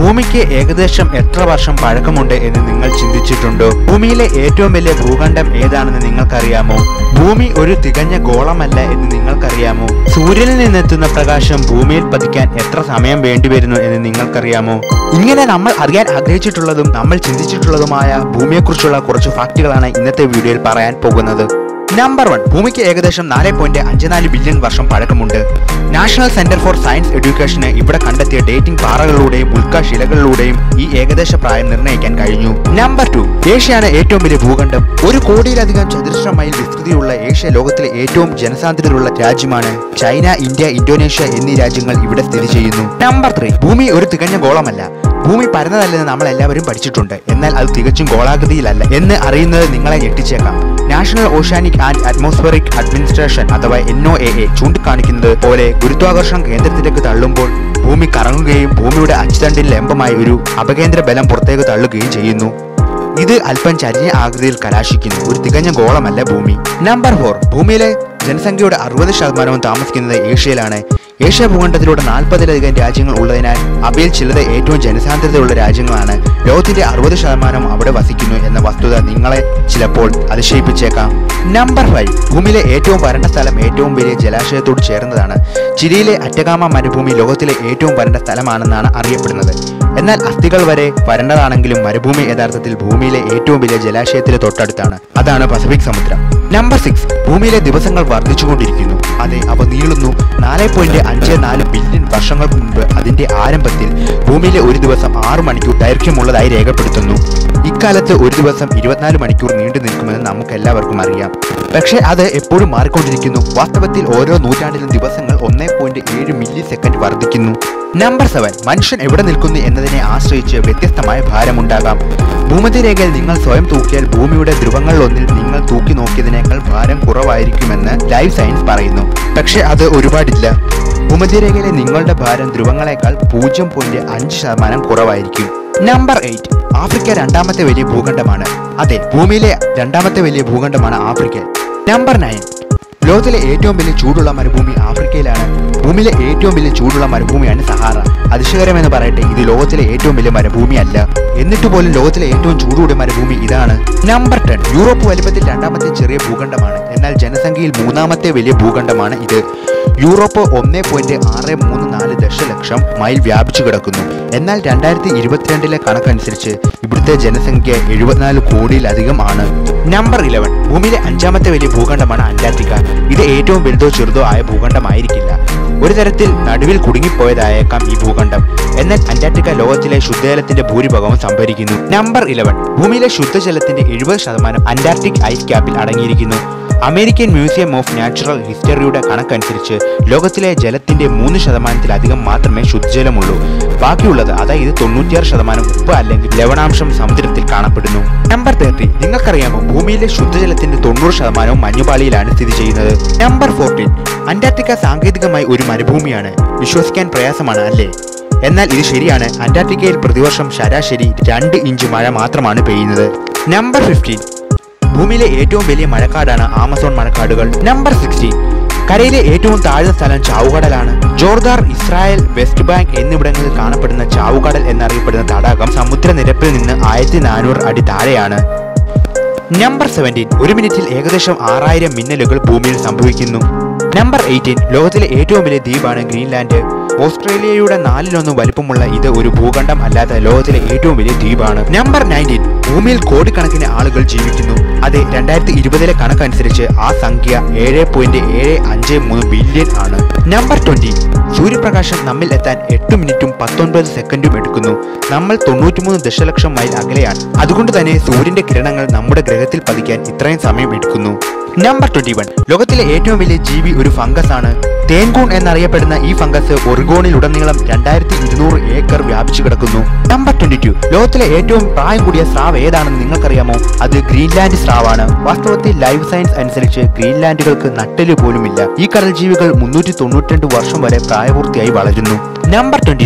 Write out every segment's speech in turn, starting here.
ഭൂമിക്ക് ഏകദേശം എത്ര വർഷം പഴക്കമുണ്ട് എന്ന് നിങ്ങൾ ചിന്തിച്ചിട്ടുണ്ടോ ഭൂമിയിലെ ഏറ്റവും വലിയ ഭൂഖണ്ഡം ഏതാണെന്ന് നിങ്ങൾക്കറിയാമോ ഭൂമി ഒരു തികഞ്ഞ ഗോളമല്ല എന്ന് നിങ്ങൾക്കറിയാമോ സൂര്യനിൽ നിന്നെത്തുന്ന പ്രകാശം ഭൂമിയിൽ പതിക്കാൻ എത്ര സമയം വേണ്ടിവരുന്നു എന്ന് നിങ്ങൾക്കറിയാമോ ഇങ്ങനെ നമ്മൾ അറിയാൻ ആഗ്രഹിച്ചിട്ടുള്ളതും നമ്മൾ ചിന്തിച്ചിട്ടുള്ളതുമായ ഭൂമിയെക്കുറിച്ചുള്ള കുറച്ച് ഫാക്റ്റുകളാണ് ഇന്നത്തെ വീഡിയോയിൽ പറയാൻ പോകുന്നത് നമ്പർ വൺ ഭൂമിക്ക് ഏകദേശം നാല് പോയിന്റ് അഞ്ച് നാല് ബില്യൺ വർഷം പഴക്കമുണ്ട് നാഷണൽ സെന്റർ ഫോർ സയൻസ് എഡ്യൂക്കേഷന് ഇവിടെ കണ്ടെത്തിയ ഡേറ്റിംഗ് പാറകളിലൂടെയും ഉൽക്കാശിലകളിലൂടെയും ഈ ഏകദേശ പ്രായം നിർണ്ണയിക്കാൻ കഴിഞ്ഞു നമ്പർ ടു ഏഷ്യയാണ് ഏറ്റവും വലിയ ഭൂഖണ്ഡം ഒരു കോടിയിലധികം ചതുരശ്ര മൈൽ വിസ്തൃതിയുള്ള ഏഷ്യ ലോകത്തിലെ ഏറ്റവും ജനസാന്ദ്രതയുള്ള രാജ്യമാണ് ചൈന ഇന്ത്യ ഇന്തോനേഷ്യ എന്നീ രാജ്യങ്ങൾ ഇവിടെ സ്ഥിതി ചെയ്യുന്നു നമ്പർ ത്രീ ഭൂമി ഒരു തികഞ്ഞ ഗോളമല്ല ഭൂമി പരന്നതല്ലെന്ന് നമ്മൾ എല്ലാവരും പഠിച്ചിട്ടുണ്ട് എന്നാൽ അത് തികച്ചും ഗോളാകൃതിയിലല്ല എന്ന് അറിയുന്നത് നിങ്ങളെ ഞെട്ടിച്ചേക്കാം national oceanic and atmospheric administration അഥവാ എൻ ഒ എ എ ചൂണ്ടിക്കാണിക്കുന്നത് പോലെ ഗുരുത്വാകർഷണം കേന്ദ്രത്തിലേക്ക് തള്ളുമ്പോൾ ഭൂമി കറങ്ങുകയും ഭൂമിയുടെ അച്ചുതണ്ടിൽ ലംബമായി ഒരു അപകേന്ദ്ര ബലം പുറത്തേക്ക് തള്ളുകയും ചെയ്യുന്നു ഇത് അല്പം ചരിഞ്ഞ ആകൃതിയിൽ കലാശിക്കുന്നു ഒരു തികഞ്ഞ ഗോളമല്ല ഭൂമി നമ്പർ ഫോർ ഭൂമിയിലെ ജനസംഖ്യയുടെ അറുപത് ശതമാനവും താമസിക്കുന്നത് ഏഷ്യയിലാണ് ഏഷ്യ ഭൂഖണ്ഡത്തിലൂടെ നാൽപ്പതിലധികം രാജ്യങ്ങൾ ഉള്ളതിനാൽ അവയിൽ ചിലത് ഏറ്റവും ജനസാന്ദ്രതയുള്ള രാജ്യങ്ങളാണ് ലോകത്തിന്റെ അറുപത് ശതമാനം അവിടെ വസിക്കുന്നു എന്ന വസ്തുത നിങ്ങളെ ചിലപ്പോൾ അതിശയിപ്പിച്ചേക്കാം നമ്പർ ഫൈവ് ഭൂമിയിലെ ഏറ്റവും വരണ്ട സ്ഥലം ഏറ്റവും വലിയ ജലാശയത്തോട് ചേർന്നതാണ് ചിലിയിലെ അറ്റകാമ മരുഭൂമി ലോകത്തിലെ ഏറ്റവും വരണ്ട സ്ഥലമാണെന്നാണ് അറിയപ്പെടുന്നത് എന്നാൽ അസ്ഥികൾ വരെ വരണ്ടതാണെങ്കിലും മരുഭൂമി യഥാർത്ഥത്തിൽ ഭൂമിയിലെ ഏറ്റവും വലിയ ജലാശയത്തിന് തൊട്ടടുത്താണ് അതാണ് പസഫിക് സമുദ്രം നമ്പർ സിക്സ് ഭൂമിയിലെ ദിവസങ്ങൾ വർദ്ധിച്ചുകൊണ്ടിരിക്കുന്നു അതെ അവ നീളുന്നു നാല് പോയിന്റ് അഞ്ച് നാല് ബില്യൺ വർഷങ്ങൾക്ക് മുൻപ് അതിന്റെ ആരംഭത്തിൽ ഭൂമിയിലെ ഒരു ദിവസം ആറ് മണിക്കൂർ ദൈർഘ്യമുള്ളതായി രേഖപ്പെടുത്തുന്നു ഇക്കാലത്ത് ഒരു ദിവസം ഇരുപത്തിനാല് മണിക്കൂർ നീണ്ടു നിൽക്കുമെന്ന് നമുക്ക് എല്ലാവർക്കും അറിയാം പക്ഷേ അത് എപ്പോഴും മാറിക്കൊണ്ടിരിക്കുന്നു വാസ്തവത്തിൽ ഓരോ നൂറ്റാണ്ടിലും ദിവസങ്ങൾ ഒന്നേ പോയിന്റ് ഏഴ് മില്ലി സെക്കൻഡ് വർദ്ധിക്കുന്നു നമ്പർ സെവൻ മനുഷ്യൻ എവിടെ നിൽക്കുന്നു എന്നതിനെ ആശ്രയിച്ച് വ്യത്യസ്തമായ ഭാരമുണ്ടാകാം ഭൂമധ്യരേഖയിൽ നിങ്ങൾ സ്വയം തൂക്കിയാൽ ഭൂമിയുടെ ധ്രുവങ്ങളിലൊന്നിൽ നിങ്ങൾ തൂക്കി നോക്കിയതിനേക്കാൾ ഭാരം കുറവായിരിക്കുമെന്ന് ലൈഫ് സയൻസ് പറയുന്നു പക്ഷേ അത് ഒരുപാടില്ല ഭൂമധ്യരേഖയിലെ നിങ്ങളുടെ ഭാരം ധ്രുവങ്ങളെക്കാൾ പൂജ്യം പോയിന്റ് അഞ്ച് ശതമാനം കുറവായിരിക്കും നമ്പർ എയ്റ്റ് ആഫ്രിക്ക രണ്ടാമത്തെ വലിയ ഭൂഖണ്ഡമാണ് അതെ ഭൂമിയിലെ രണ്ടാമത്തെ വലിയ ഭൂഖണ്ഡമാണ് ആഫ്രിക്ക നമ്പർ നയൻ ലോകത്തിലെ ഏറ്റവും വലിയ ചൂടുള്ള മരുഭൂമി ആഫ്രിക്കയിലാണ് ഭൂമിയിലെ ഏറ്റവും വലിയ ചൂടുള്ള മരുഭൂമിയാണ് സഹാറ അതിശയകരമെന്ന് പറയട്ടെ ഇത് ലോകത്തിലെ ഏറ്റവും വലിയ മരുഭൂമി അല്ല എന്നിട്ട് പോലും ലോകത്തിലെ ഏറ്റവും ചൂടുകൂടിയ മരുഭൂമി ഇതാണ് നമ്പർ ടെൻ യൂറോപ്പ് വലിപ്പത്തിൽ രണ്ടാമത്തെ ചെറിയ ഭൂഖണ്ഡമാണ് എന്നാൽ ജനസംഖ്യയിൽ മൂന്നാമത്തെ വലിയ ഭൂഖണ്ഡമാണ് ഇത് യൂറോപ്പ് ഒന്നേ പോയിന്റ് ആറ് മൂന്ന് നാല് ദശലക്ഷം മൈൽ വ്യാപിച്ചു കിടക്കുന്നു എന്നാൽ രണ്ടായിരത്തി ഇരുപത്തിരണ്ടിലെ കണക്കനുസരിച്ച് ഇവിടുത്തെ ജനസംഖ്യ എഴുപത്തിനാല് കോടിയിലധികം ആണ് നമ്പർ ഇലവൻ ഭൂമിയിലെ അഞ്ചാമത്തെ വലിയ ഭൂഖണ്ഡമാണ് അന്റാർട്ടിക്ക ഇത് ഏറ്റവും വലുതോ ചെറുതോ ആയ ഭൂഖണ്ഡമായിരിക്കില്ല ഒരു തരത്തിൽ നടുവിൽ കുടുങ്ങിപ്പോയതായേക്കാം ഈ ഭൂഖണ്ഡം എന്നാൽ അന്റാർട്ടിക്ക ലോകത്തിലെ ശുദ്ധജലത്തിന്റെ ഭൂരിഭാഗവും സംഭരിക്കുന്നു നമ്പർ ഇലവൻ ഭൂമിയിലെ ശുദ്ധജലത്തിന്റെ എഴുപത് ശതമാനം അന്റാർട്ടിക് ഐസ് ക്യാപ്പിൽ അടങ്ങിയിരിക്കുന്നു അമേരിക്കൻ മ്യൂസിയം ഓഫ് നാച്ചുറൽ ഹിസ്റ്ററിയുടെ കണക്കനുസരിച്ച് ലോകത്തിലെ ജലത്തിന്റെ മൂന്ന് ശതമാനത്തിലധികം മാത്രമേ ശുദ്ധജലമുള്ളൂ ബാക്കിയുള്ളത് അതായത് തൊണ്ണൂറ്റിയാറ് ശതമാനം ഉപ്പ് അല്ലെങ്കിൽ ലവണാംശം സമുദ്രത്തിൽ കാണപ്പെടുന്നു നമ്പർ തേർട്ടി നിങ്ങൾക്കറിയാമോ ഭൂമിയിലെ ശുദ്ധജലത്തിന്റെ തൊണ്ണൂറ് ശതമാനവും മഞ്ഞുപാളിയിലാണ് സ്ഥിതി ചെയ്യുന്നത് നമ്പർ ഫോർട്ടീൻ അന്റാർട്ടിക്ക സാങ്കേതികമായി ഒരു മരുഭൂമിയാണ് വിശ്വസിക്കാൻ പ്രയാസമാണ് അല്ലേ എന്നാൽ ഇത് ശരിയാണ് അന്റാർട്ടിക്കയിൽ പ്രതിവർഷം ശരാശരി രണ്ട് ഇഞ്ച് മഴ മാത്രമാണ് പെയ്യുന്നത് നമ്പർ ഫിഫ്റ്റീൻ ഭൂമിയിലെ ഏറ്റവും വലിയ മഴക്കാടാണ് ആമസോൺ മഴക്കാടുകൾ നമ്പർ സിക്സ്റ്റീൻ കരയിലെ ഏറ്റവും താഴ്ന്ന സ്ഥലം ചാവുകടലാണ് ജോർദാർ ഇസ്രായേൽ വെസ്റ്റ് ബാങ്ക് എന്നിവിടങ്ങളിൽ കാണപ്പെടുന്ന ചാവുകടൽ എന്നറിയപ്പെടുന്ന തടാകം സമുദ്രനിരപ്പിൽ നിന്ന് ആയിരത്തി നാനൂറ് അടി താഴെയാണ് നമ്പർ സെവൻറ്റീൻ ഒരു മിനിറ്റിൽ ഏകദേശം ആറായിരം മിന്നലുകൾ ഭൂമിയിൽ സംഭവിക്കുന്നു നമ്പർ എയ്റ്റീൻ ലോകത്തിലെ ഏറ്റവും വലിയ ദ്വീപാണ് ഗ്രീൻലാൻഡ് ഓസ്ട്രേലിയയുടെ നാലിലൊന്ന് വലുപ്പമുള്ള ഇത് ഒരു ഭൂഖണ്ഡം അല്ലാത്ത ലോകത്തിലെ ഏറ്റവും വലിയ ദ്വീപാണ് നമ്പർ നയൻറ്റീൻ ഭൂമിയിൽ കോടിക്കണക്കിന് ആളുകൾ ജീവിക്കുന്നു അതെ രണ്ടായിരത്തി ഇരുപതിലെ കണക്കനുസരിച്ച് ആ സംഖ്യ ഏഴ് പോയിന്റ് ഏഴ് അഞ്ച് മൂന്ന് ബില്യൺ ആണ് നമ്പർ ട്വന്റി സൂര്യപ്രകാശം നമ്മിൽ എത്താൻ എട്ട് മിനിറ്റും പത്തൊൻപത് സെക്കൻഡും എടുക്കുന്നു നമ്മൾ തൊണ്ണൂറ്റിമൂന്ന് ദശലക്ഷം മൈൽ അകലെയാണ് അതുകൊണ്ട് തന്നെ സൂര്യന്റെ കിരണങ്ങൾ നമ്മുടെ ഗ്രഹത്തിൽ പതിക്കാൻ ഇത്രയും സമയം എടുക്കുന്നു നമ്പർ ട്വന്റി വൺ ലോകത്തിലെ ഏറ്റവും വലിയ ജീവി ഒരു ഫംഗസ് ആണ് തേൻകൂൺ എന്നറിയപ്പെടുന്ന ഈ ഫംഗസ് ഒറിഗോണിലുടനീളം രണ്ടായിരത്തി ഇരുന്നൂറ് ഏക്കർ വ്യാപിച്ചു കിടക്കുന്നു നമ്പർ ട്വന്റി ടു ലോകത്തിലെ ഏറ്റവും പ്രായം കൂടിയ സ്രാവ് ഏതാണെന്ന് നിങ്ങൾക്കറിയാമോ അത് ഗ്രീൻലാൻഡ് സ്രാവാണ് വാസ്തവത്തിൽ ലൈഫ് സയൻസ് അനുസരിച്ച് ഗ്രീൻലാൻഡുകൾക്ക് നട്ടല് പോലുമില്ല ഈ കടൽ ജീവികൾ മുന്നൂറ്റി തൊണ്ണൂറ്റിരണ്ട് വർഷം വരെ പ്രായപൂർത്തിയായി വളരുന്നു നമ്പർ ട്വന്റി ത്രീ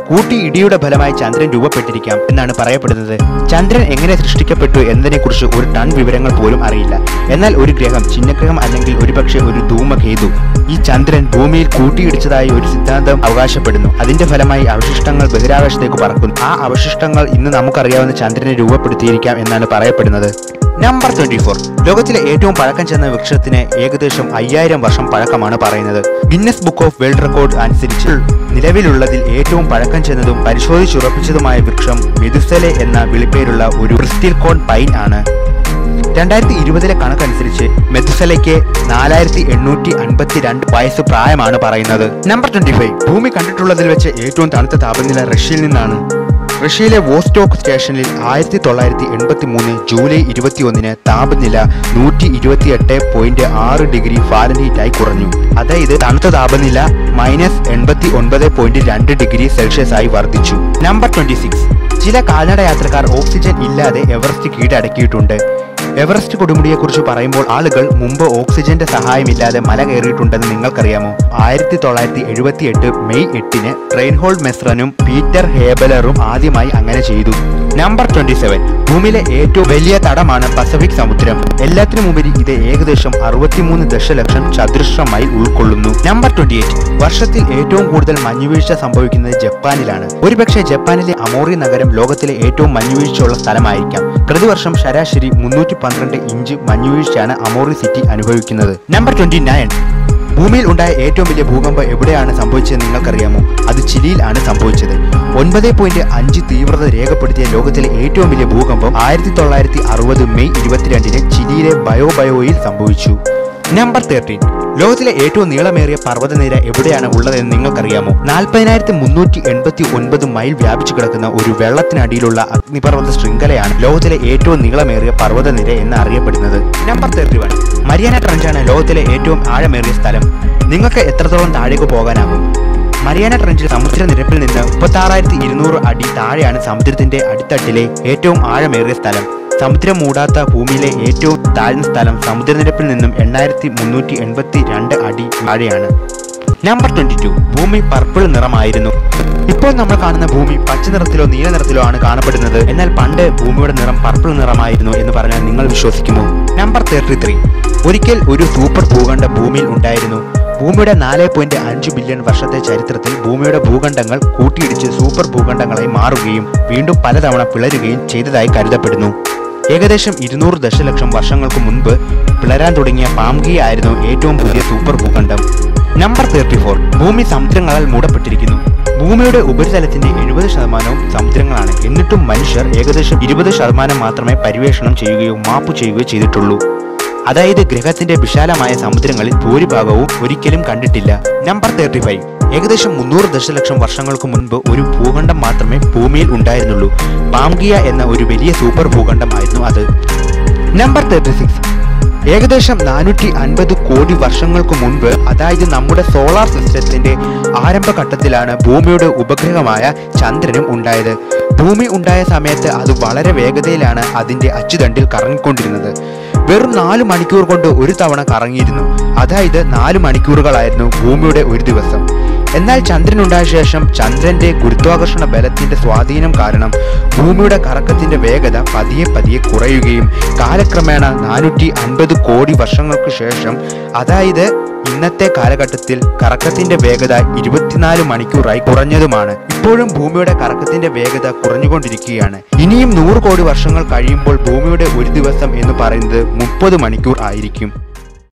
കൂട്ടി ഇടിയുടെ ഫലമായി ചന്ദ്രൻ രൂപപ്പെട്ടിരിക്കാം എന്നാണ് പറയപ്പെടുന്നത് ചന്ദ്രൻ എങ്ങനെ സൃഷ്ടിക്കപ്പെട്ടു എന്നതിനെക്കുറിച്ച് ഒരു ടൺ വിവരങ്ങൾ പോലും അറിയില്ല എന്നാൽ ഒരു ഗ്രഹം ചിഹ്നഗ്രഹം അല്ലെങ്കിൽ ഒരുപക്ഷെ ഒരു ധൂമകേതു ഈ ചന്ദ്രൻ ഭൂമിയിൽ കൂട്ടിയിടിച്ചതായി ഒരു സിദ്ധാന്തം അവകാശപ്പെടുന്നു അതിന്റെ ഫലമായി അവശിഷ്ടങ്ങൾ ബഹിരാകാശത്തേക്ക് പറക്കുന്നു ആ അവശിഷ്ടങ്ങൾ ഇന്ന് നമുക്കറിയാവുന്ന ചന്ദ്രനെ രൂപപ്പെടുത്തിയിരിക്കാം എന്നാണ് പറയപ്പെടുന്നത് നമ്പർ ട്വന്റി ഫോർ ലോകത്തിലെ ഏറ്റവും പഴക്കം ചെന്ന വൃക്ഷത്തിന് ഏകദേശം അയ്യായിരം വർഷം പഴക്കമാണ് പറയുന്നത് Guinness book of world record അനുസരിച്ച് നിലവിലുള്ളതിൽ ഏറ്റവും പഴക്കം ചെന്നതും പരിശോധിച്ചുറപ്പിച്ചതുമായ വൃക്ഷം മെതുസലെ എന്ന വിളിപ്പേരുള്ള ഒരു ക്രിസ്റ്റൽ കോൺ പൈൻ ആണ് രണ്ടായിരത്തി ഇരുപതിലെ കണക്കനുസരിച്ച് മെതുസലയ്ക്ക് നാലായിരത്തി എണ്ണൂറ്റി അൻപത്തി രണ്ട് വയസ്സ് പ്രായമാണ് പറയുന്നത് നമ്പർ ട്വന്റി ഫൈവ് ഭൂമി കണ്ടിട്ടുള്ളതിൽ വെച്ച് ഏറ്റവും തണുത്ത താപനില റഷ്യയിൽ നിന്നാണ് റഷ്യയിലെ വോസ്റ്റോക്ക് സ്റ്റേഷനിൽ ആയിരത്തി തൊള്ളായിരത്തി എൺപത്തി മൂന്ന് ജൂലൈ ഇരുപത്തിയൊന്നിന് താപനില നൂറ്റി ഇരുപത്തിയെട്ട് പോയിന്റ് ആറ് ഡിഗ്രി ഫാരൻഹീറ്റായി കുറഞ്ഞു അതായത് തണുത്ത താപനില മൈനസ് എൺപത്തി ഒൻപത് പോയിന്റ് രണ്ട് ഡിഗ്രി സെൽഷ്യസ് ആയി വർദ്ധിച്ചു നമ്പർ ട്വന്റി സിക്സ് ചില കാൽനട യാത്രക്കാർ ഓക്സിജൻ ഇല്ലാതെ എവറസ്റ്റ് കീഴടക്കിയിട്ടുണ്ട് എവറസ്റ്റ് കൊടുമുടിയെക്കുറിച്ച് പറയുമ്പോൾ ആളുകൾ മുമ്പ് ഓക്സിജന്റെ സഹായമില്ലാതെ മല കയറിയിട്ടുണ്ടെന്ന് നിങ്ങൾക്കറിയാമോ ആയിരത്തി തൊള്ളായിരത്തി എഴുപത്തി എട്ട് മെയ് എട്ടിന് റെയിൻഹോൾഡ് മെസ്രനും പീറ്റർ ഹേബലറും ആദ്യമായി അങ്ങനെ ചെയ്തു നമ്പർ ട്വന്റി സെവൻ ഭൂമിയിലെ ഏറ്റവും വലിയ തടമാണ് പസഫിക് സമുദ്രം എല്ലാത്തിനുമുപരി ഇത് ഏകദേശം അറുപത്തിമൂന്ന് ദശലക്ഷം ചതുരശ്ര മൈൽ ഉൾക്കൊള്ളുന്നു നമ്പർ ട്വന്റി എയ്റ്റ് വർഷത്തിൽ ഏറ്റവും കൂടുതൽ മഞ്ഞുവീഴ്ച സംഭവിക്കുന്നത് ജപ്പാനിലാണ് ഒരുപക്ഷെ ജപ്പാനിലെ അമോറി നഗരം ലോകത്തിലെ ഏറ്റവും മഞ്ഞുവീഴ്ചയുള്ള സ്ഥലമായിരിക്കാം പ്രതിവർഷം ശരാശരി മുന്നൂറ്റി പന്ത്രണ്ട് ഇഞ്ച് മഞ്ഞുവീഴ്ചയാണ് അമോറി സിറ്റി അനുഭവിക്കുന്നത് നമ്പർ ട്വന്റി നയൻ ഭൂമിയിൽ ഉണ്ടായ ഏറ്റവും വലിയ ഭൂകമ്പം എവിടെയാണ് സംഭവിച്ചതെന്ന് നിങ്ങൾക്കറിയാമോ അത് ചിലിയിൽ ആണ് സംഭവിച്ചത് ഒൻപത് പോയിന്റ് അഞ്ച് തീവ്രത രേഖപ്പെടുത്തിയ ലോകത്തിലെ ഏറ്റവും വലിയ ഭൂകമ്പം ആയിരത്തി തൊള്ളായിരത്തി അറുപത് മെയ് ഇരുപത്തിരണ്ടിന് ചിലിയിലെ ബയോ ബയോയിൽ സംഭവിച്ചു നമ്പർ തേർട്ടീൻ ലോകത്തിലെ ഏറ്റവും നീളമേറിയ പർവ്വതനിര എവിടെയാണ് ഉള്ളതെന്ന് നിങ്ങൾക്കറിയാമോ നാൽപ്പതിനായിരത്തി മുന്നൂറ്റി എൺപത്തി ഒൻപത് മൈൽ വ്യാപിച്ചു കിടക്കുന്ന ഒരു വെള്ളത്തിനടിയിലുള്ള അഗ്നിപർവ്വത ശൃംഖലയാണ് ലോകത്തിലെ ഏറ്റവും നീളമേറിയ പർവ്വതനിര എന്ന് അറിയപ്പെടുന്നത് നമ്പർ തേർട്ടി വൺ മരിയാന ട്രഞ്ചാണ് ലോകത്തിലെ ഏറ്റവും ആഴമേറിയ സ്ഥലം നിങ്ങൾക്ക് എത്രത്തോളം താഴേക്ക് പോകാനാകും മരിയാന ട്രഞ്ചിൽ സമുദ്രനിരപ്പിൽ നിന്ന് മുപ്പത്താറായിരത്തി ഇരുന്നൂറ് അടി താഴെയാണ് സമുദ്രത്തിന്റെ അടിത്തട്ടിലെ ഏറ്റവും ആഴമേറിയ സ്ഥലം സമുദ്രം മൂടാത്ത ഭൂമിയിലെ ഏറ്റവും താഴ്ന്ന സ്ഥലം സമുദ്രനിരപ്പിൽ നിന്നും എണ്ണായിരത്തി മുന്നൂറ്റി എൺപത്തി രണ്ട് അടി താഴെയാണ് നമ്പർ ട്വന്റി ടു ഭൂമി പർപ്പിൾ നിറമായിരുന്നു ഇപ്പോൾ നമ്മൾ കാണുന്ന ഭൂമി പച്ച നിറത്തിലോ നീല നിറത്തിലോ ആണ് കാണപ്പെടുന്നത് എന്നാൽ പണ്ട് ഭൂമിയുടെ നിറം പർപ്പിൾ നിറമായിരുന്നു എന്ന് പറഞ്ഞാൽ നിങ്ങൾ വിശ്വസിക്കുമോ നമ്പർ തേർട്ടി ത്രീ ഒരിക്കൽ ഒരു സൂപ്പർ ഭൂഖണ്ഡം ഭൂമിയിൽ ഉണ്ടായിരുന്നു ഭൂമിയുടെ നാല് പോയിന്റ് അഞ്ച് ബില്യൺ വർഷത്തെ ചരിത്രത്തിൽ ഭൂമിയുടെ ഭൂഖണ്ഡങ്ങൾ കൂട്ടിയിടിച്ച് സൂപ്പർ ഭൂഖണ്ഡങ്ങളായി മാറുകയും വീണ്ടും പലതവണ പിളരുകയും ചെയ്തതായി കരുതപ്പെടുന്നു ഏകദേശം ഇരുന്നൂറ് ദശലക്ഷം വർഷങ്ങൾക്ക് മുൻപ് പിളരാൻ തുടങ്ങിയ പാംഗി ആയിരുന്നു ഏറ്റവും പുതിയ സൂപ്പർ ഭൂഖണ്ഡം നമ്പർ തേർട്ടി ഫോർ ഭൂമി സമുദ്രങ്ങളാൽ മൂടപ്പെട്ടിരിക്കുന്നു ഭൂമിയുടെ ഉപരിതലത്തിന്റെ എഴുപത് ശതമാനവും സമുദ്രങ്ങളാണ് എന്നിട്ടും മനുഷ്യർ ഏകദേശം ഇരുപത് ശതമാനം മാത്രമേ പര്യവേഷണം ചെയ്യുകയോ മാപ്പ് ചെയ്യുകയോ ചെയ്തിട്ടുള്ളൂ അതായത് ഗ്രഹത്തിന്റെ വിശാലമായ സമുദ്രങ്ങളിൽ ഭൂരിഭാഗവും ഒരിക്കലും കണ്ടിട്ടില്ല നമ്പർ തേർട്ടി ഫൈവ് ഏകദേശം മുന്നൂറ് ദശലക്ഷം വർഷങ്ങൾക്ക് മുൻപ് ഒരു ഭൂഖണ്ഡം മാത്രമേ ഭൂമിയിൽ ഉണ്ടായിരുന്നുള്ളൂ പാംഗിയ എന്ന ഒരു വലിയ സൂപ്പർ ഭൂഖണ്ഡമായിരുന്നു അത് നമ്പർ തേർട്ടി സിക്സ് ഏകദേശം നാനൂറ്റി അൻപത് കോടി വർഷങ്ങൾക്ക് മുൻപ് അതായത് നമ്മുടെ സോളാർ സിസ്റ്റത്തിന്റെ ആരംഭഘട്ടത്തിലാണ് ഭൂമിയുടെ ഉപഗ്രഹമായ ചന്ദ്രനും ഉണ്ടായത് ഭൂമി ഉണ്ടായ സമയത്ത് അത് വളരെ വേഗതയിലാണ് അതിന്റെ അച്ചുതണ്ടിൽ കറങ്ങിക്കൊണ്ടിരുന്നത് വെറും നാല് മണിക്കൂർ കൊണ്ട് ഒരു തവണ കറങ്ങിയിരുന്നു അതായത് നാല് മണിക്കൂറുകളായിരുന്നു ഭൂമിയുടെ ഒരു ദിവസം എന്നാൽ ചന്ദ്രൻ ഉണ്ടായ ശേഷം ചന്ദ്രന്റെ ഗുരുത്വാകർഷണ ബലത്തിന്റെ സ്വാധീനം കാരണം ഭൂമിയുടെ കറക്കത്തിന്റെ വേഗത പതിയെ പതിയെ കുറയുകയും കാലക്രമേണ നാനൂറ്റി അൻപത് കോടി വർഷങ്ങൾക്ക് ശേഷം അതായത് ഇന്നത്തെ കാലഘട്ടത്തിൽ കറക്കത്തിന്റെ വേഗത ഇരുപത്തിനാല് മണിക്കൂറായി കുറഞ്ഞതുമാണ് ഇപ്പോഴും ഭൂമിയുടെ കറക്കത്തിന്റെ വേഗത കുറഞ്ഞുകൊണ്ടിരിക്കുകയാണ് ഇനിയും നൂറ് കോടി വർഷങ്ങൾ കഴിയുമ്പോൾ ഭൂമിയുടെ ഒരു ദിവസം എന്ന് പറയുന്നത് മുപ്പത് മണിക്കൂർ ആയിരിക്കും